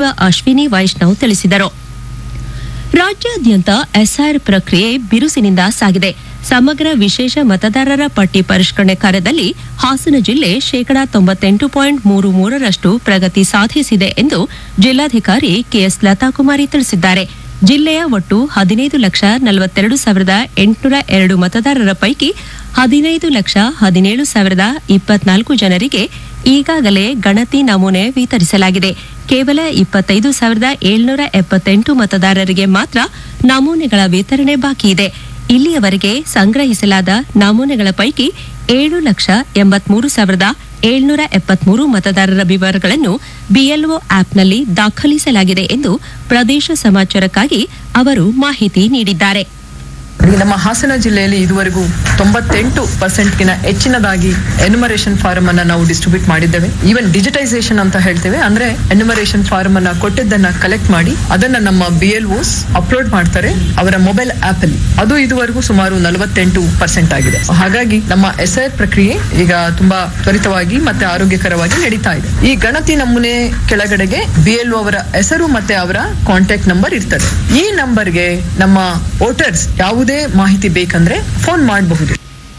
ಅಶ್ವಿನಿ ವೈಷ್ಣವ್ ತಿಳಿಸಿದರು ರಾಜ್ಯಾದ್ಯಂತ ಎಸ್ಆರ್ ಪ್ರಕ್ರಿಯೆ ಬಿರುಸಿನಿಂದ ಸಾಗಿದೆ ಸಮಗ್ರ ವಿಶೇಷ ಮತದಾರರ ಪಟ್ಟಿ ಪರಿಷ್ಕರಣೆ ಕಾರ್ಯದಲ್ಲಿ ಹಾಸನ ಜಿಲ್ಲೆ ಶೇಕಡಾ ತೊಂಬತ್ತೆಂಟು ಪಾಯಿಂಟ್ ಮೂರು ಮೂರರಷ್ಟು ಪ್ರಗತಿ ಸಾಧಿಸಿದೆ ಎಂದು ಜಿಲ್ಲಾಧಿಕಾರಿ ಕೆಎಸ್ ಲತಾಕುಮಾರಿ ತಿಳಿಸಿದ್ದಾರೆ ಜಿಲ್ಲೆಯ ಒಟ್ಟು ಹದಿನೈದು ಲಕ್ಷ ನಲವತ್ತೆರಡು ಸಾವಿರದ ಎಂಟುನೂರ ಎರಡು ಮತದಾರರ ಪೈಕಿ ಹದಿನೈದು ಲಕ್ಷ ಹದಿನೇಳು ಸಾವಿರದ ಇಪ್ಪತ್ನಾಲ್ಕು ಜನರಿಗೆ ಈಗಾಗಲೇ ಗಣತಿ ನಮೂನೆ ವಿತರಿಸಲಾಗಿದೆ ಕೇವಲ ಇಪ್ಪತ್ತೈದು ಸಾವಿರದ ಏಳ್ನೂರ ಎಪ್ಪತ್ತೆಂಟು ಮತದಾರರಿಗೆ ಮಾತ್ರ ನಮೂನೆಗಳ ವಿತರಣೆ ಬಾಕಿ ಇದೆ ಇಲ್ಲಿಯವರೆಗೆ ಸಂಗ್ರಹಿಸಲಾದ ನಮೂನೆಗಳ ಪೈಕಿ ಏಳು ಲಕ್ಷ ಎಂಬತ್ಮೂರು ಸಾವಿರದ ಏಳ್ನೂರ ಎಪ್ಪತ್ಮೂರು ಮತದಾರರ ವಿವರಗಳನ್ನು ಬಿಎಲ್ಒ ಆಪ್ನಲ್ಲಿ ದಾಖಲಿಸಲಾಗಿದೆ ಎಂದು ಪ್ರದೇಶ ಸಮಾಚಾರಕ್ಕಾಗಿ ಅವರು ಮಾಹಿತಿ ನೀಡಿದ್ದಾರೆ ಈ ನಮ್ಮ ಹಾಸನ ಜಿಲ್ಲೆಯಲ್ಲಿ ಇದುವರೆಗೂ ತೊಂಬತ್ತೆಂಟು ಪರ್ಸೆಂಟ್ಗಿನ ಹೆಚ್ಚಿನದಾಗಿ ಎನ್ಯುಮರೇಷನ್ ಫಾರ್ಮ್ ಅನ್ನ ನಾವು ಡಿಸ್ಟ್ರಿಬ್ಯೂಟ್ ಮಾಡಿದ್ದೇವೆ ಈವನ್ ಡಿಜಿಟೈಸೇಷನ್ ಅಂತ ಹೇಳ್ತೇವೆ ಅಂದ್ರೆ ಎನ್ಯುಮರೇಷನ್ ಫಾರ್ಮ್ ಅನ್ನ ಕೊಟ್ಟಿದ್ದನ್ನ ಕಲೆಕ್ಟ್ ಮಾಡಿ ಅದನ್ನ ನಮ್ಮ ಬಿ ಎಲ್ ಓಸ್ ಅಪ್ಲೋಡ್ ಮಾಡ್ತಾರೆ ಅವರ ಮೊಬೈಲ್ ಆಪ್ ಅಲ್ಲಿ ಅದು ಇದುವರೆಗೂ ಸುಮಾರು ನಲವತ್ತೆಂಟು ಪರ್ಸೆಂಟ್ ಆಗಿದೆ ಹಾಗಾಗಿ ನಮ್ಮ ಎಸ್ ಐ ಪ್ರಕ್ರಿಯೆ ಈಗ ತುಂಬಾ ತ್ವರಿತವಾಗಿ ಮತ್ತೆ ಆರೋಗ್ಯಕರವಾಗಿ ನಡೀತಾ ಇದೆ ಈ ಗಣತಿ ನಮೂನೆ ಕೆಳಗಡೆಗೆ ಬಿ ಎಲ್ ಅವರ ಹೆಸರು ಮತ್ತೆ ಅವರ ಕಾಂಟ್ಯಾಕ್ಟ್ ನಂಬರ್ ಇರ್ತದೆ ಈ ನಂಬರ್ಗೆ ನಮ್ಮ ವೋಟರ್ಸ್ ಯಾವುದೇ ಮಾಹಿತಿ ಬೇಕಂದ್ರೆ ಫೋನ್ ಮಾಡಬಹುದು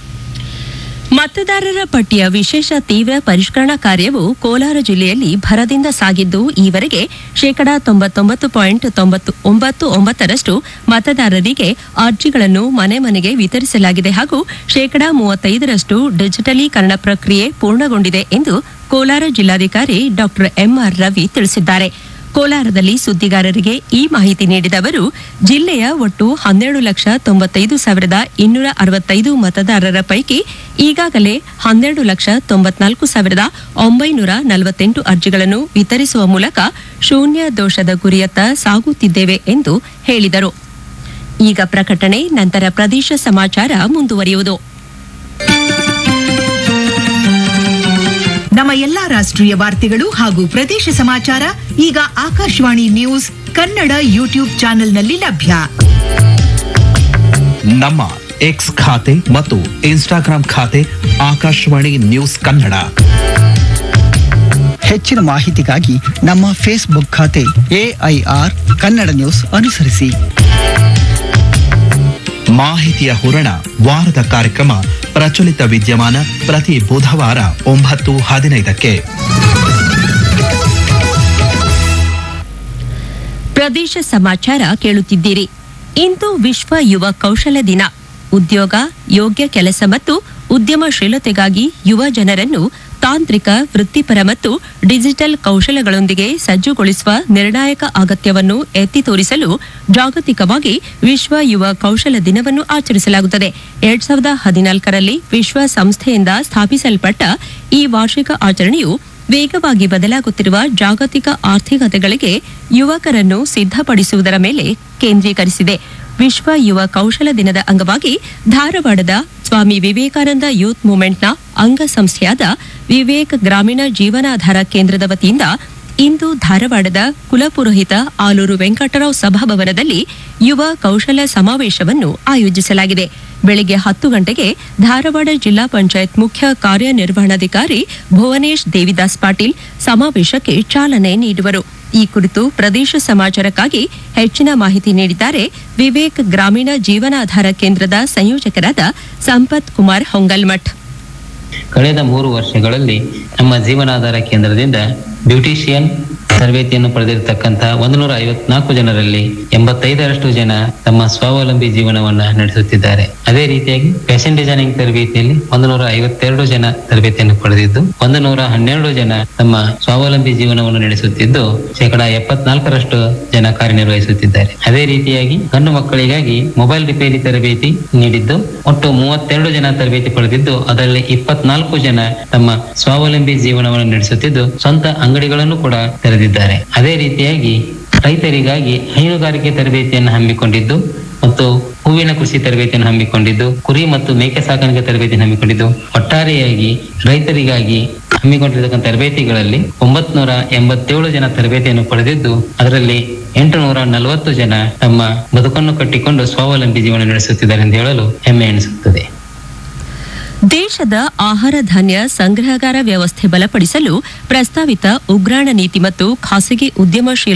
ಮತದಾರರ ಪಟ್ಟಿಯ ವಿಶೇಷ ತೀವ್ರ ಪರಿಷ್ಕರಣಾ ಕಾರ್ಯವು ಕೋಲಾರ ಜಿಲ್ಲೆಯಲ್ಲಿ ಭರದಿಂದ ಸಾಗಿದ್ದು ಈವರೆಗೆ ಶೇಕಡಾ ತೊಂಬತ್ತೊಂಬತ್ತು ಪಾಯಿಂಟ್ ತೊಂಬತ್ತು ಒಂಬತ್ತು ಒಂಬತ್ತರಷ್ಟು ಮತದಾರರಿಗೆ ಅರ್ಜಿಗಳನ್ನು ಮನೆ ಮನೆಗೆ ವಿತರಿಸಲಾಗಿದೆ ಹಾಗೂ ಶೇಕಡಾ ಮೂವತ್ತೈದರಷ್ಟು ಡಿಜಿಟಲೀಕರಣ ಪ್ರಕ್ರಿಯೆ ಪೂರ್ಣಗೊಂಡಿದೆ ಎಂದು ಕೋಲಾರ ಜಿಲ್ಲಾಧಿಕಾರಿ ಡಾ ಎಂಆರ್ ರವಿ ತಿಳಿಸಿದ್ದಾರೆ ಕೋಲಾರದಲ್ಲಿ ಸುದ್ದಿಗಾರರಿಗೆ ಈ ಮಾಹಿತಿ ನೀಡಿದ ಅವರು ಜಿಲ್ಲೆಯ ಒಟ್ಟು ಹನ್ನೆರಡು ಲಕ್ಷ ತೊಂಬತ್ತೈದು ಸಾವಿರದ ಇನ್ನೂರ ಅರವತ್ತೈದು ಮತದಾರರ ಪೈಕಿ ಈಗಾಗಲೇ ಹನ್ನೆರಡು ಲಕ್ಷ ತೊಂಬತ್ನಾಲ್ಕು ಸಾವಿರದ ಒಂಬೈನೂರ ನಲವತ್ತೆಂಟು ಅರ್ಜಿಗಳನ್ನು ವಿತರಿಸುವ ಮೂಲಕ ಶೂನ್ಯ ದೋಷದ ಗುರಿಯತ್ತ ಸಾಗುತ್ತಿದ್ದೇವೆ ಎಂದು ಹೇಳಿದರು ಈಗ ಪ್ರಕಟಣೆ ನಂತರ ಪ್ರದೇಶ ಸಮಾಚಾರ ಮುಂದುವರಿಯುವುದು ನಮ್ಮ ಎಲ್ಲಾ ರಾಷ್ಟ್ರೀಯ ವಾರ್ತೆಗಳು ಹಾಗೂ ಪ್ರದೇಶ ಸಮಾಚಾರ ಈಗ ಆಕಾಶವಾಣಿ ನ್ಯೂಸ್ ಕನ್ನಡ ಯೂಟ್ಯೂಬ್ ಚಾನೆಲ್ನಲ್ಲಿ ಲಭ್ಯ ನಮ್ಮ ಎಕ್ಸ್ ಖಾತೆ ಮತ್ತು ಇನ್ಸ್ಟಾಗ್ರಾಂ ಖಾತೆ ಆಕಾಶವಾಣಿ ನ್ಯೂಸ್ ಕನ್ನಡ ಹೆಚ್ಚಿನ ಮಾಹಿತಿಗಾಗಿ ನಮ್ಮ ಫೇಸ್ಬುಕ್ ಖಾತೆ ಎಐಆರ್ ಕನ್ನಡ ನ್ಯೂಸ್ ಅನುಸರಿಸಿ ಮಾಹಿತಿಯ ಹೂರಣ ವಾರದ ಕಾರ್ಯಕ್ರಮ ಪ್ರಚಲಿತ ವಿದ್ಯಮಾನ ಪ್ರತಿ ಬುಧವಾರ ಒಂಬತ್ತು ಹದಿನೈದಕ್ಕೆ ಪ್ರದೇಶ ಸಮಾಚಾರ ಕೇಳುತ್ತಿದ್ದೀರಿ ಇಂದು ವಿಶ್ವ ಯುವ ಕೌಶಲ ದಿನ ಉದ್ಯೋಗ ಯೋಗ್ಯ ಕೆಲಸ ಮತ್ತು ಉದ್ಯಮಶೀಲತೆಗಾಗಿ ಯುವ ಜನರನ್ನು ತಾಂತ್ರಿಕ ವೃತ್ತಿಪರ ಮತ್ತು ಡಿಜಿಟಲ್ ಕೌಶಲಗಳೊಂದಿಗೆ ಸಜ್ಜುಗೊಳಿಸುವ ನಿರ್ಣಾಯಕ ಅಗತ್ಯವನ್ನು ಎತ್ತಿ ತೋರಿಸಲು ಜಾಗತಿಕವಾಗಿ ವಿಶ್ವ ಯುವ ಕೌಶಲ ದಿನವನ್ನು ಆಚರಿಸಲಾಗುತ್ತದೆ ಎರಡ್ ಸಾವಿರದ ಹದಿನಾಲ್ಕರಲ್ಲಿ ವಿಶ್ವ ಸಂಸ್ಥೆಯಿಂದ ಸ್ಥಾಪಿಸಲ್ಪಟ್ಟ ಈ ವಾರ್ಷಿಕ ಆಚರಣೆಯು ವೇಗವಾಗಿ ಬದಲಾಗುತ್ತಿರುವ ಜಾಗತಿಕ ಆರ್ಥಿಕತೆಗಳಿಗೆ ಯುವಕರನ್ನು ಸಿದ್ಧಪಡಿಸುವುದರ ಮೇಲೆ ಕೇಂದ್ರೀಕರಿಸಿದೆ ವಿಶ್ವ ಯುವ ಕೌಶಲ ದಿನದ ಅಂಗವಾಗಿ ಧಾರವಾಡದ ಸ್ವಾಮಿ ವಿವೇಕಾನಂದ ಯೂತ್ ಮೂವ್ಮೆಂಟ್ನ ಅಂಗಸಂಸ್ಥೆಯಾದ ವಿವೇಕ್ ಗ್ರಾಮೀಣ ಜೀವನಾಧಾರ ಕೇಂದ್ರದ ವತಿಯಿಂದ ಇಂದು ಧಾರವಾಡದ ಕುಲಪುರೋಹಿತ ಆಲೂರು ವೆಂಕಟರಾವ್ ಸಭಾಭವನದಲ್ಲಿ ಯುವ ಕೌಶಲ ಸಮಾವೇಶವನ್ನು ಆಯೋಜಿಸಲಾಗಿದೆ ಬೆಳಗ್ಗೆ ಹತ್ತು ಗಂಟೆಗೆ ಧಾರವಾಡ ಜಿಲ್ಲಾ ಪಂಚಾಯತ್ ಮುಖ್ಯ ಕಾರ್ಯನಿರ್ವಹಣಾಧಿಕಾರಿ ಭುವನೇಶ್ ದೇವಿದಾಸ್ ಪಾಟೀಲ್ ಸಮಾವೇಶಕ್ಕೆ ಚಾಲನೆ ನೀಡುವರು ಈ ಕುರಿತು ಪ್ರದೇಶ ಸಮಾಚಾರಕ್ಕಾಗಿ ಹೆಚ್ಚಿನ ಮಾಹಿತಿ ನೀಡಿದ್ದಾರೆ ವಿವೇಕ್ ಗ್ರಾಮೀಣ ಜೀವನಾಧಾರ ಕೇಂದ್ರದ ಸಂಯೋಜಕರಾದ ಸಂಪತ್ ಕುಮಾರ್ ಹೊಂಗಲ್ಮಠ್ ಕಳೆದ ಮೂರು ವರ್ಷಗಳಲ್ಲಿ ನಮ್ಮ ಜೀವನಾಧಾರ ಕೇಂದ್ರದಿಂದ ಬ್ಯೂಟಿಷಿಯನ್ ತರಬೇತಿಯನ್ನು ಪಡೆದಿರತಕ್ಕಂತಹ ಒಂದು ನೂರ ಐವತ್ನಾಲ್ಕು ಜನರಲ್ಲಿ ಎಂಬತ್ತೈದರಷ್ಟು ಜನ ತಮ್ಮ ಸ್ವಾವಲಂಬಿ ಜೀವನವನ್ನ ನಡೆಸುತ್ತಿದ್ದಾರೆ ಅದೇ ರೀತಿಯಾಗಿ ಫ್ಯಾಷನ್ ಡಿಸೈನಿಂಗ್ ತರಬೇತಿಯಲ್ಲಿ ಒಂದು ನೂರ ಐವತ್ತೆರಡು ಜನ ತರಬೇತಿಯನ್ನು ಪಡೆದಿದ್ದು ಒಂದು ನೂರ ಹನ್ನೆರಡು ಜನ ತಮ್ಮ ಸ್ವಾವಲಂಬಿ ಜೀವನವನ್ನು ನಡೆಸುತ್ತಿದ್ದು ಶೇಕಡಾ ಎಪ್ಪತ್ನಾಲ್ಕರಷ್ಟು ಜನ ಕಾರ್ಯನಿರ್ವಹಿಸುತ್ತಿದ್ದಾರೆ ಅದೇ ರೀತಿಯಾಗಿ ಗಂಡು ಮಕ್ಕಳಿಗಾಗಿ ಮೊಬೈಲ್ ರಿಪೇರಿ ತರಬೇತಿ ನೀಡಿದ್ದು ಒಟ್ಟು ಮೂವತ್ತೆರಡು ಜನ ತರಬೇತಿ ಪಡೆದಿದ್ದು ಅದರಲ್ಲಿ ಇಪ್ಪತ್ನಾಲ್ಕು ಜನ ತಮ್ಮ ಸ್ವಾವಲಂಬಿ ಜೀವನವನ್ನು ನಡೆಸುತ್ತಿದ್ದು ಸ್ವಂತ ಅಂಗಡಿಗಳನ್ನು ಕೂಡ ತೆರೆದಿದ್ದಾರೆ ಅದೇ ರೀತಿಯಾಗಿ ರೈತರಿಗಾಗಿ ಹೈನುಗಾರಿಕೆ ತರಬೇತಿಯನ್ನು ಹಮ್ಮಿಕೊಂಡಿದ್ದು ಮತ್ತು ಹೂವಿನ ಕೃಷಿ ತರಬೇತಿಯನ್ನು ಹಮ್ಮಿಕೊಂಡಿದ್ದು ಕುರಿ ಮತ್ತು ಮೇಕೆ ಸಾಕಾಣಿಕೆ ತರಬೇತಿಯನ್ನು ಹಮ್ಮಿಕೊಂಡಿದ್ದು ಒಟ್ಟಾರೆಯಾಗಿ ರೈತರಿಗಾಗಿ ಹಮ್ಮಿಕೊಂಡಿರತಕ್ಕಂಥ ತರಬೇತಿಗಳಲ್ಲಿ ಒಂಬತ್ನೂರ ಎಂಬತ್ತೇಳು ಜನ ತರಬೇತಿಯನ್ನು ಪಡೆದಿದ್ದು ಅದರಲ್ಲಿ ಎಂಟು ನೂರ ನಲವತ್ತು ಜನ ತಮ್ಮ ಬದುಕನ್ನು ಕಟ್ಟಿಕೊಂಡು ಸ್ವಾವಲಂಬಿ ಜೀವನ ನಡೆಸುತ್ತಿದ್ದಾರೆ ಎಂದು ಹೇಳಲು ಹೆಮ್ಮೆ ಎನಿಸುತ್ತದೆ ದೇಶದ ಆಹಾರ ಧಾನ್ಯ ಸಂಗ್ರಹಗಾರ ವ್ಯವಸ್ಥೆ ಬಲಪಡಿಸಲು ಪ್ರಸ್ತಾವಿತ ಉಗ್ರಾಣ ನೀತಿ ಮತ್ತು ಖಾಸಗಿ ಉದ್ಯಮಶೀಲ